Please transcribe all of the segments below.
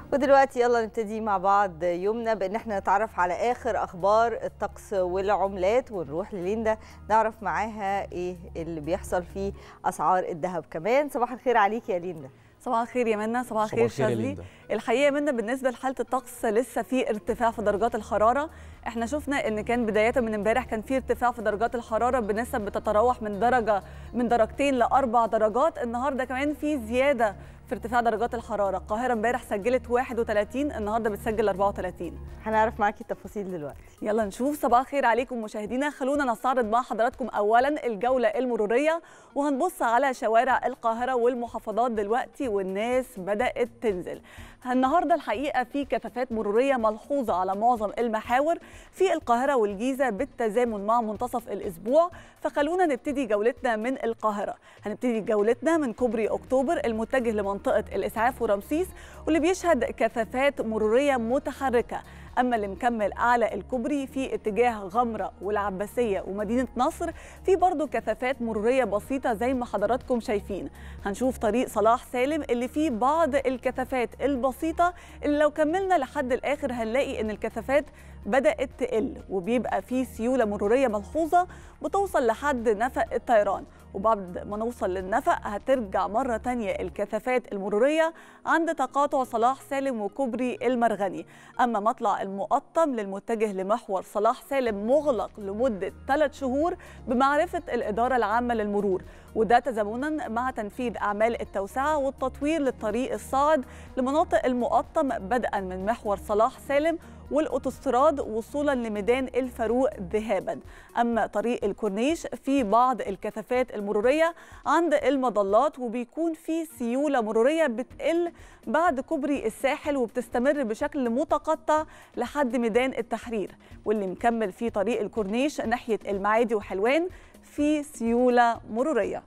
ودلوقتي يلا نبتدي مع بعض يومنا بان احنا نتعرف على اخر اخبار الطقس والعملات ونروح لليندا نعرف معاها ايه اللي بيحصل في اسعار الذهب كمان صباح الخير عليك يا ليندا صباح الخير يا منى صباح صباح الخير الخير يا شاذلي ليندا. الحقيقه يا منى بالنسبه لحاله الطقس لسه في ارتفاع في درجات الحراره احنا شفنا ان كان بدايه من امبارح كان في ارتفاع في درجات الحراره بنسب بتتراوح من درجه من درجتين لاربع درجات النهارده كمان في زياده في ارتفاع درجات الحراره القاهره امبارح سجلت 31 النهارده بتسجل 34 هنعرف معاكي التفاصيل دلوقتي يلا نشوف صباح الخير عليكم مشاهدينا خلونا نستعرض مع حضراتكم اولا الجوله المروريه وهنبص على شوارع القاهره والمحافظات دلوقتي والناس بدات تنزل النهارده الحقيقه في كثافات مروريه ملحوظه على معظم المحاور في القاهره والجيزه بالتزامن مع منتصف الاسبوع فخلونا نبتدي جولتنا من القاهره هنبتدي جولتنا من كوبري اكتوبر المتجه لمنطقه الاسعاف ورمسيس واللي بيشهد كثافات مروريه متحركه اما اللي مكمل اعلى الكوبري في اتجاه غمره والعباسيه ومدينه نصر في برضه كثافات مروريه بسيطه زي ما حضراتكم شايفين هنشوف طريق صلاح سالم اللي فيه بعض الكثافات البسيطه اللي لو كملنا لحد الاخر هنلاقي ان الكثافات بدات تقل وبيبقى في سيوله مروريه ملحوظه بتوصل لحد نفق الطيران وبعد ما نوصل للنفق هترجع مرة تانية الكثافات المرورية عند تقاطع صلاح سالم وكوبري المرغني أما مطلع المقطم للمتجه لمحور صلاح سالم مغلق لمدة ثلاث شهور بمعرفة الإدارة العامة للمرور وده تزامنا مع تنفيذ أعمال التوسعة والتطوير للطريق الصاعد لمناطق المقطم بدءا من محور صلاح سالم والاوتوستراد وصولا لميدان الفاروق ذهابا اما طريق الكورنيش في بعض الكثافات المروريه عند المظلات وبيكون في سيوله مروريه بتقل بعد كوبري الساحل وبتستمر بشكل متقطع لحد ميدان التحرير واللي مكمل في طريق الكورنيش ناحيه المعادي وحلوان في سيوله مروريه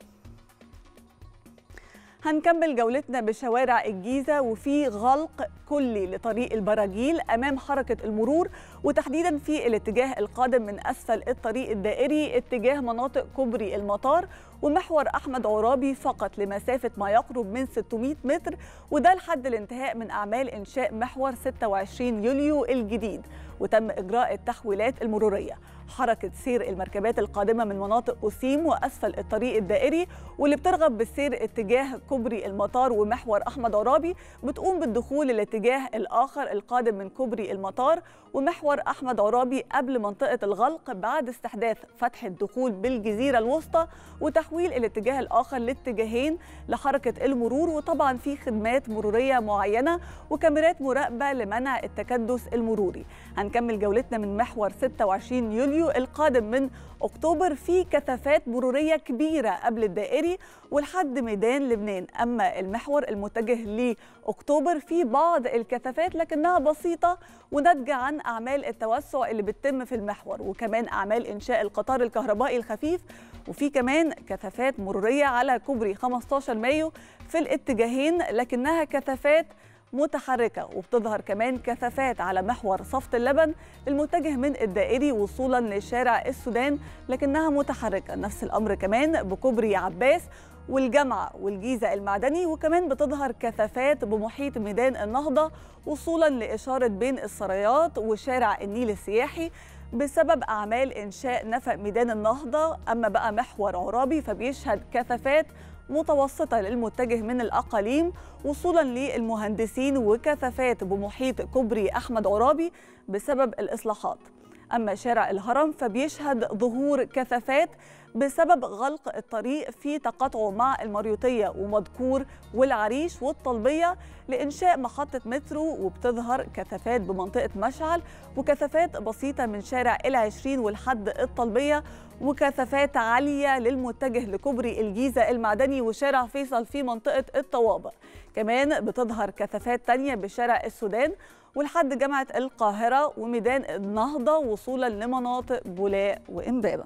هنكمل جولتنا بشوارع الجيزة وفي غلق كلي لطريق البراجيل أمام حركة المرور وتحديدا في الاتجاه القادم من أسفل الطريق الدائري اتجاه مناطق كوبري المطار ومحور أحمد عرابي فقط لمسافة ما يقرب من 600 متر وده لحد الانتهاء من أعمال إنشاء محور 26 يوليو الجديد وتم إجراء التحويلات المرورية حركة سير المركبات القادمة من مناطق أسيم وأسفل الطريق الدائري واللي بترغب بالسير اتجاه كوبري المطار ومحور أحمد عرابي بتقوم بالدخول الاتجاه الآخر القادم من كوبري المطار ومحور أحمد عرابي قبل منطقة الغلق بعد استحداث فتح الدخول بالجزيرة الوسطى وتحويل الاتجاه الآخر لاتجاهين لحركة المرور وطبعا في خدمات مرورية معينة وكاميرات مراقبة لمنع التكدس المروري هنكمل جولتنا من محور 26 يوليو القادم من أكتوبر في كثافات مرورية كبيرة قبل الدائري ولحد ميدان لبنان أما المحور المتجه لأكتوبر في بعض الكثافات لكنها بسيطة وناتجة عن أعمال التوسع اللي بتتم في المحور وكمان أعمال إنشاء القطار الكهربائي الخفيف وفي كمان كثافات مرورية على كوبري 15 مايو في الاتجاهين لكنها كثافات متحركة وبتظهر كمان كثافات على محور صفت اللبن المتجه من الدائري وصولا لشارع السودان لكنها متحركة نفس الأمر كمان بكوبري عباس والجامعة والجيزة المعدني وكمان بتظهر كثافات بمحيط ميدان النهضة وصولا لإشارة بين السرايات وشارع النيل السياحي بسبب أعمال إنشاء نفق ميدان النهضة أما بقى محور عرابي فبيشهد كثافات متوسطة للمتجه من الأقاليم وصولا للمهندسين وكثافات بمحيط كوبري أحمد عرابي بسبب الإصلاحات أما شارع الهرم فبيشهد ظهور كثافات بسبب غلق الطريق في تقاطعه مع المريوطية ومدكور والعريش والطلبية لإنشاء محطة مترو وبتظهر كثافات بمنطقة مشعل وكثافات بسيطة من شارع العشرين والحد الطلبية وكثافات عالية للمتجه لكوبري الجيزة المعدني وشارع فيصل في منطقة الطوابق كمان بتظهر كثافات تانية بشارع السودان ولحد جامعة القاهرة وميدان النهضة وصولا لمناطق بولاق وإمبابة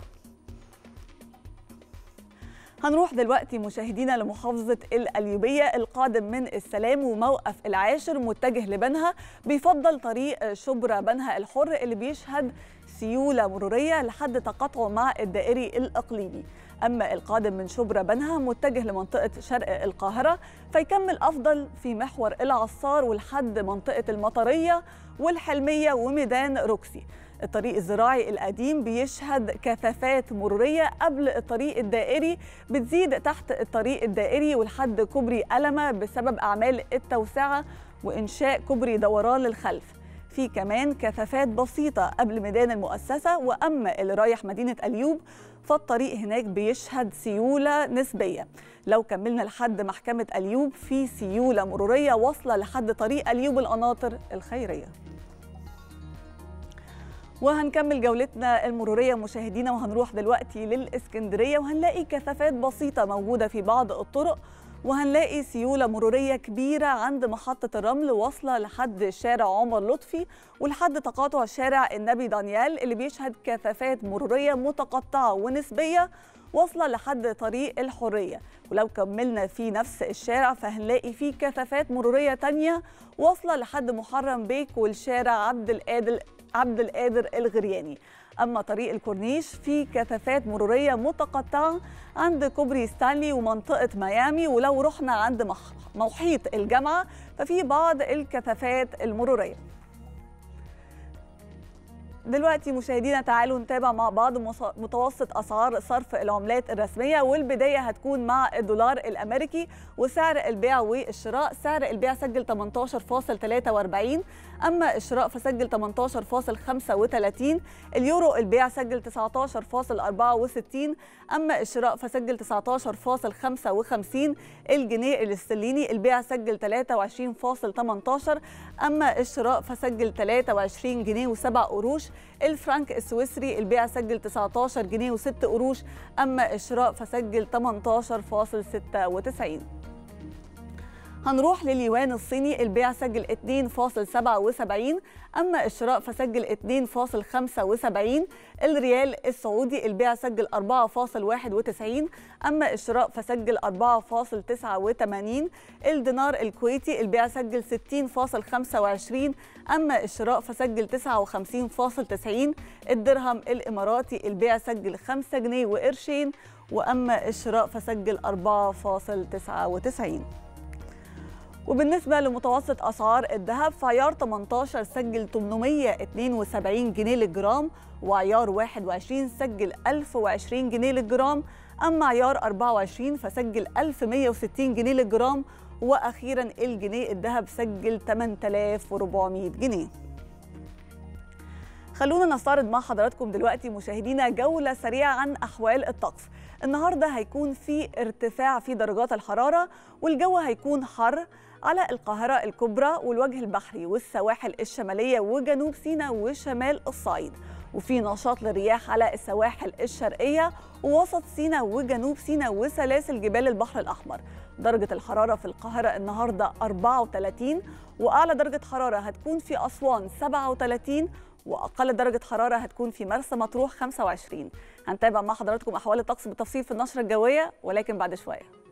هنروح دلوقتي مشاهدينا لمحافظة القليوبية القادم من السلام وموقف العاشر متجه لبنها بيفضل طريق شبرا بنها الحر اللي بيشهد سيولة مرورية لحد تقاطعه مع الدائري الإقليمي أما القادم من شبرا بنها متجه لمنطقة شرق القاهرة فيكمل أفضل في محور العصار ولحد منطقة المطرية والحلمية وميدان روكسي الطريق الزراعي القديم بيشهد كثافات مرورية قبل الطريق الدائري بتزيد تحت الطريق الدائري ولحد كوبري ألمة بسبب أعمال التوسعة وإنشاء كوبري دوران للخلف في كمان كثافات بسيطة قبل ميدان المؤسسة وأما اللي رايح مدينة أليوب فالطريق هناك بيشهد سيولة نسبية لو كملنا لحد محكمة أليوب في سيولة مرورية واصلة لحد طريق أليوب القناطر الخيرية وهنكمل جولتنا المرورية مشاهدينا وهنروح دلوقتي للإسكندرية وهنلاقي كثافات بسيطة موجودة في بعض الطرق وهنلاقي سيولة مرورية كبيرة عند محطة الرمل واصلة لحد شارع عمر لطفي ولحد تقاطع شارع النبي دانيال اللي بيشهد كثافات مرورية متقطعة ونسبية واصلة لحد طريق الحرية ولو كملنا في نفس الشارع فهنلاقي فيه كثافات مرورية تانية واصلة لحد محرم بيك والشارع عبد القادر عبد القادر الغرياني أما طريق الكورنيش فيه كثافات مرورية متقطعة عند كوبري ستانلي ومنطقة ميامي ولو رحنا عند محيط الجامعة ففي بعض الكثافات المرورية دلوقتي مشاهدينا تعالوا نتابع مع بعض متوسط اسعار صرف العملات الرسميه والبدايه هتكون مع الدولار الامريكي وسعر البيع والشراء سعر البيع سجل 18.43 اما الشراء فسجل 18.35 اليورو البيع سجل 19.64 اما الشراء فسجل 19.55 الجنيه الاسترليني البيع سجل 23.18 اما الشراء فسجل 23 جنيه و7 قروش الفرنك السويسري البيع سجل 19 جنيه و6 قروش اما الشراء فسجل 18.96 هنروح لليوان الصيني البيع سجل 2.77 أما الشراء فسجل 2.75 الريال السعودي البيع سجل 4.91 أما الشراء فسجل 4.89 الدينار الكويتي البيع سجل 60.25 أما الشراء فسجل 59.90 الدرهم الإماراتي البيع سجل 5 جنيه وقرشين وأما الشراء فسجل 4.99 وبالنسبة لمتوسط أسعار الذهب فعيار 18 سجل 872 جنيه للجرام وعيار 21 سجل 1020 جنيه للجرام أما عيار 24 فسجل 1160 جنيه للجرام وأخيرا الجنيه الذهب سجل 8400 جنيه خلونا نستعرض مع حضراتكم دلوقتي مشاهدينا جولة سريعة عن أحوال الطقس النهاردة هيكون في ارتفاع في درجات الحرارة والجو هيكون حر على القاهرة الكبرى والوجه البحري والسواحل الشمالية وجنوب سيناء وشمال الصعيد وفي نشاط للرياح على السواحل الشرقية ووسط سيناء وجنوب سيناء وسلاسل جبال البحر الأحمر درجة الحرارة في القاهرة النهاردة 34 وأعلى درجة حرارة هتكون في أسوان 37 واقل درجه حراره هتكون في مرسى مطروح 25 هنتابع مع حضراتكم احوال الطقس بالتفصيل في النشره الجويه ولكن بعد شويه